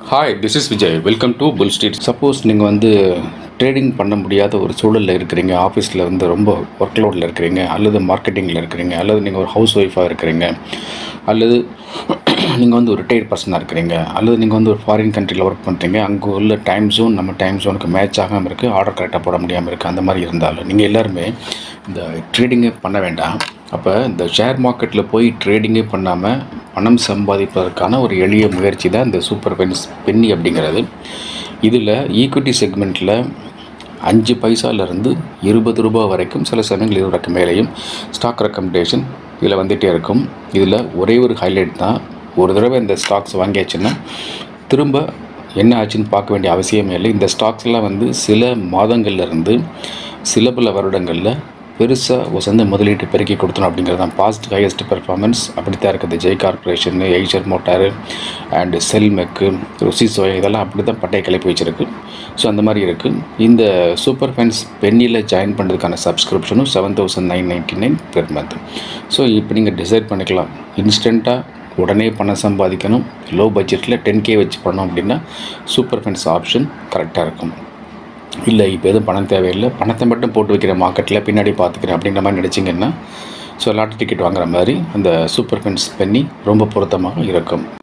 hi this is Vijay welcome to bull street suppose நீங்கள் வந்து trading பண்ண முடியாத ஒரு சூழலில் இருக்கிறீங்க ஆஃபீஸில் வந்து ரொம்ப ஒர்க் லோடில் இருக்கிறீங்க அல்லது மார்க்கெட்டிங்கில் இருக்கிறீங்க அல்லது நீங்கள் ஒரு ஹவுஸ் ஒய்ஃபாக இருக்கிறீங்க அல்லது நீங்கள் வந்து ஒரு ரிட்டையர்ட் பர்சனாக இருக்கிறீங்க அல்லது நீங்கள் வந்து ஒரு ஃபாரின் கண்ட்ரியில் ஒர்க் பண்ணுறீங்க அங்கே உள்ள டைம் ஜோன் நம்ம டைம் ஜோனுக்கு மேட்ச் ஆகாமல் இருக்குது ஆர்டர் கரெக்டாக போட முடியாமல் இருக்குது அந்த மாதிரி இருந்தாலும் நீங்கள் எல்லாருமே இந்த ட்ரேடிங்கே பண்ண வேண்டாம் அப்போ இந்த ஷேர் மார்க்கெட்டில் போய் ட்ரேடிங்கே பண்ணாமல் பணம் சம்பாதிப்பதற்கான ஒரு எளிய முயற்சி தான் இந்த சூப்பர் பென்ஸ் பென்னி அப்படிங்கிறது இதில் ஈக்விட்டி செக்மெண்ட்டில் அஞ்சு பைசாலேருந்து இருபது ரூபா வரைக்கும் சில சமயங்கள் இருபது ரூபாய்க்கு மேலேயும் ஸ்டாக் ரெக்கமெண்டேஷன் இதில் வந்துகிட்டே இருக்கும் இதில் ஒரே ஒரு ஹைலைட் தான் ஒரு தடவை இந்த ஸ்டாக்ஸ் வாங்கியாச்சுன்னா திரும்ப என்ன ஆச்சுன்னு பார்க்க வேண்டிய அவசியமே இல்லை இந்த ஸ்டாக்ஸ்லாம் வந்து சில மாதங்கள்லேருந்து சில பல வருடங்களில் பெருசாக வந்து முதலீட்டு பெருக்கி கொடுத்தணும் அப்படிங்கிறது தான் பாஸ்ட் ஹையஸ்ட் பெர்ஃபார்மன்ஸ் அப்படி தான் இருக்குது Jai corporation Eicher motor and செல்மெக்கு ருசி சோயா இதெல்லாம் அப்படி தான் பட்டையை கிளப்பி வச்சிருக்கு ஸோ அந்த மாதிரி இருக்குது இந்த சூப்பர் ஃபேன்ஸ் பென்னியில் ஜாயின் பண்ணுறதுக்கான சப்ஸ்கிரிப்ஷனும் seven thousand nine ninety nine per month so இப்போ நீங்கள் டிசைட் பண்ணிக்கலாம் இன்ஸ்டண்ட்டாக உடனே பணம் சம்பாதிக்கணும் லோ பட்ஜெட்டில் டென் கே வச்சு பண்ணோம் அப்படின்னா சூப்பர் ஃபென்ஸ் ஆப்ஷன் கரெக்டாக இருக்கும் இல்லை இப்போ எதுவும் பணம் தேவையில்லை பணத்தை மட்டும் போட்டு வைக்கிற மார்க்கெட்டில் பின்னாடி பார்த்துக்கிறேன் அப்படின்ற மாதிரி நினச்சிங்கன்னா ஸோ லாட்டரி டிக்கெட் வாங்குற மாதிரி அந்த சூப்பர் ஃபென்ஸ் பண்ணி ரொம்ப பொருத்தமாக இருக்கும்